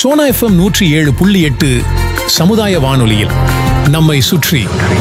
Sona FM நூற்றி ஏழு புள்ளி எட்டு சமுதாய வானொலியில் நம்மை சுற்றி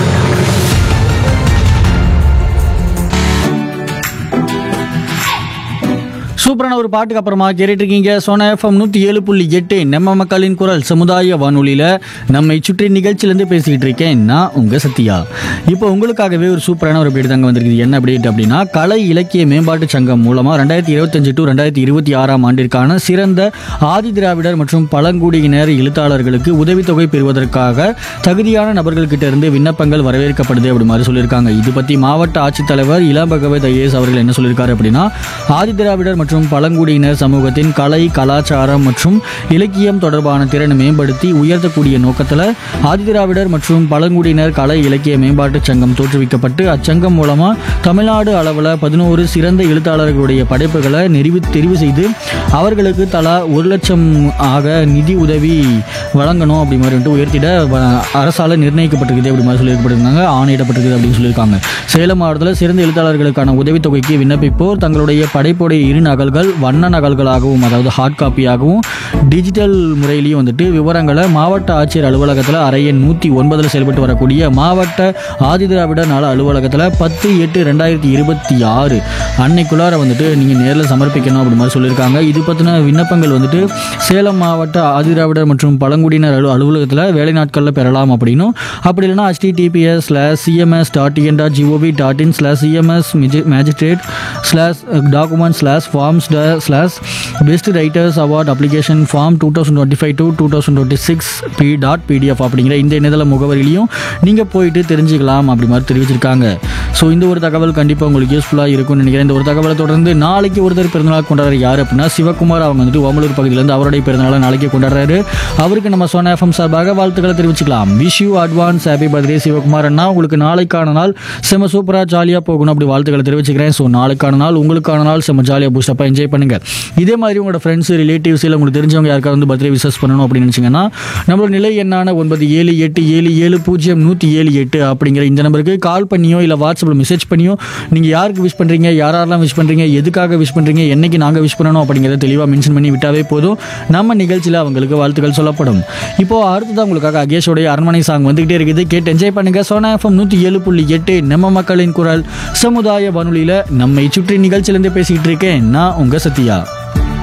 சூப்பரான ஒரு பாட்டுக்கு அப்புறமா கேட்டுட்டு இருக்கீங்க சோனா எஃப்எம் நூற்றி ஏழு புள்ளி எட்டு நம்ம மக்களின் குரல் சமுதாய வானொலியில் நம்மை சுற்றி நிகழ்ச்சியிலேருந்து பேசிக்கிட்டு இருக்கேன் நான் உங்கள் சத்யா இப்போ உங்களுக்காகவே ஒரு சூப்பரான ஒரு பேடு தாங்க வந்திருக்குது என்ன அப்டேட் அப்படின்னா கலை இலக்கிய மேம்பாட்டு சங்கம் மூலமாக ரெண்டாயிரத்தி இருபத்தஞ்சு டு ரெண்டாயிரத்தி இருபத்தி ஆறாம் ஆண்டிற்கான சிறந்த ஆதி திராவிடர் மற்றும் பழங்குடியினர் எழுத்தாளர்களுக்கு உதவித்தொகை பெறுவதற்காக தகுதியான நபர்கள்கிட்ட இருந்து விண்ணப்பங்கள் வரவேற்கப்படுது அப்படி மாதிரி சொல்லியிருக்காங்க இது பற்றி மாவட்ட ஆட்சித்தலைவர் இளம் பகவத் ஐஏஎஸ் அவர்கள் என்ன சொல்லியிருக்காரு அப்படின்னா ஆதி திராவிடர் மற்றும் பழங்குடியினர் சமூகத்தின் கலை கலாச்சாரம் மற்றும் இலக்கியம் தொடர்பான திறனை மேம்படுத்தி உயர்த்தக்கூடிய நோக்கத்தில் ஆதிதிராவிடர் மற்றும் பழங்குடியினர் கலை இலக்கிய மேம்பாட்டு சங்கம் தோற்றுவிக்கப்பட்டு அச்சங்கம் மூலமாக தமிழ்நாடு அளவில் பதினோரு சிறந்த எழுத்தாளர்களுடைய படைப்புகளை நெறிவு தெரிவு செய்து அவர்களுக்கு தலா ஒரு லட்சம் ஆக நிதி உதவி வழங்கணும் அப்படி மாதிரி வந்துட்டு உயர்த்திட வ- அரசால நிர்ணயிக்கப்பட்டிருக்குது அப்படி மாதிரி சொல்லியிருக்கப்பட்டிருக்காங்க ஆணையிடப்பட்டிருக்குது அப்படின்னு சொல்லியிருக்காங்க சேலம் மாவட்டத்தில் சிறந்த எழுத்தாளர்களுக்கான உதவித்தொகைக்கு விண்ணப்பிப்போர் தங்களுடைய படைப்புடைய இரு நகல்கள் வண்ண நகல்களாகவும் அதாவது ஹார்ட் காப்பியாகவும் டிஜிட்டல் முறையிலையும் வந்துட்டு விவரங்களை மாவட்ட ஆட்சியர் அலுவலகத்தில் அறையன் நூற்றி ஒன்பதில் செயல்பட்டு வரக்கூடிய மாவட்ட ஆதிதிராவிடர் நல அலுவலகத்தில் பத்து எட்டு ரெண்டாயிரத்தி இருபத்தி ஆறு அன்னைக்குள்ளார வந்துட்டு நீங்கள் நேரில் சமர்ப்பிக்கணும் அப்படி மாதிரி சொல்லியிருக்காங்க இது பற்றின விண்ணப்பங்கள் வந்துட்டு சேலம் மாவட்ட ஆதிதிராவிடர் மற்றும் பழங்குடியினர் அலு அலுவலகத்தில் வேலை நாட்களில் பெறலாம் அப்படின்னும் அப்படி இல்லைன்னா HTTPS slash CMS dot in dot GOV dot in slash CMS magistrate slash document slash forms slash best writers award application form two thousand twenty five to two thousand twenty six P dot PDF அப்படிங்கிற இந்த இணையதள முகவரிலையும் நீங்கள் போயிட்டு தெரிஞ்சுக்கலாம் அப்படி மாதிரி தெரிவிச்சிருக்காங்க so இந்த ஒரு தகவல் கண்டிப்பாக உங்களுக்கு யூஸ்ஃபுல்லாக இருக்கும்னு நினைக்கிறேன் இந்த ஒரு தகவலை தொடர்ந்து நாளைக்கு ஒருத்தர் பிறந்தநாள் கொண்டாடுற யார் அப்படின்னா சிவகுமார் அவங்க வந்துட்டு ஓமலூர் பகுதியிலேருந்து அவருடைய பிறந்தநாளை நாளைக்கு கொண்டாடுறாரு அவருக்கு நம்ம சோனா எஃப்எம் சார்பாக வாழ்த்துக்களை தெரிவிச்சுக்கலாம் wish you advance happy birthday Sivakumar அண்ணா உங்களுக்கு நாளைக்கான நாள் செம சூப்பராக ஜாலியாக போகணும் அப்படி வாழ்த்துக்களை தெரிவிச்சுக்கிறேன் ஸோ நாளைக்கான நாள் உங்களுக்கான நாள் செம ஜாலியாக பூஸ்டப்பாக என்ஜாய் பண்ணுங்க இதே மாதிரி உங்களோட ஃப்ரெண்ட்ஸ் ரிலேட்டிவ்ஸ் இல்லை உங்களுக்கு தெரிஞ்சவங்க யாருக்காவது வந்து பர்த்டே விசஸ் பண்ணணும் அப்படின்னு நினச்சிங்கன்னா நம்மளோட நிலை எண்ணான ஒன்பது ஏழு எட்டு ஏழு ஏழு பூஜ்ஜியம் நூற்றி ஏழு எட்டு அப்படிங்கிற இந்த நம்பருக்கு கால் பண்ணியோ இல்லை வாட்ஸ்அப்பில் மெசேஜ் பண்ணியோ நீங்கள் யாருக்கு விஷ் பண்ணுறீங்க யாரெல்லாம் விஷ் பண்ணுறீங்க எதுக்காக விஷ் பண்ணுறீங்க என்னைக்கு நாங்கள் விஷ் பண்ணணும் அப்படிங்கிறத தெளிவாக மென்ஷன் பண்ணி விட்டாவே போதும் நம்ம நிகழ்ச்சியில் அவங்களுக்கு வாழ்த்துக்கள் சொல்லப்படும் இப்போ அடுத்ததான் உங்களுக்காக அகேஷோடைய அரண்மனை சாங் வந்துகிட்டே இருக்குது கேட்டு என்ஜாய் பண்ணுங்க சோனா எஃப்எம் நூற்றி ஏழு புள்ளி எட்டு நம்ம மக்களின் குரல் சமுதாய வானொலியில் நம்மை சுற்றி நிகழ்ச்சியிலேருந்து பேசிக்கிட்டு இருக்கேன் நான் உங்கள் சத்யா